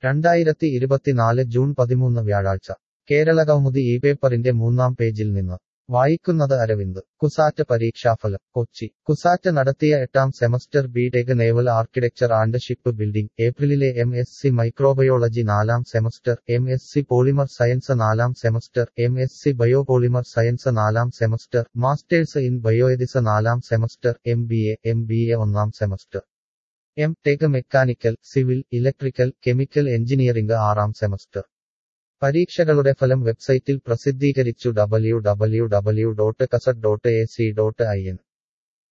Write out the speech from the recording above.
രണ്ടായിരത്തി ഇരുപത്തിനാല് ജൂൺ പതിമൂന്ന് വ്യാഴാഴ്ച കേരളകൗമുദി ഈ പേപ്പറിന്റെ മൂന്നാം പേജിൽ നിന്ന് വായിക്കുന്നത് അരവിന്ദ് കുസാറ്റ് പരീക്ഷാഫലം കൊച്ചി കുസാറ്റ് നടത്തിയ എട്ടാം semester B Tech naval architecture and ship building ഏപ്രിലിലെ എം എസ് സി മൈക്രോബയോളജി നാലാം semester M S C polymer science നാലാം semester M S C biopolymer science നാലാം സെമസ്റ്റർ മാസ്റ്റേഴ്സ് ഇൻ ബയോഎതിസ് നാലാം semester M B A M B A ഒന്നാം semester M Tech mechanical civil electrical chemical engineering ആറാം semester പരീക്ഷകളുടെ ഫലം വെബ്സൈറ്റിൽ പ്രസിദ്ധീകരിച്ചു W W W dot CUSAT dot A C dot I N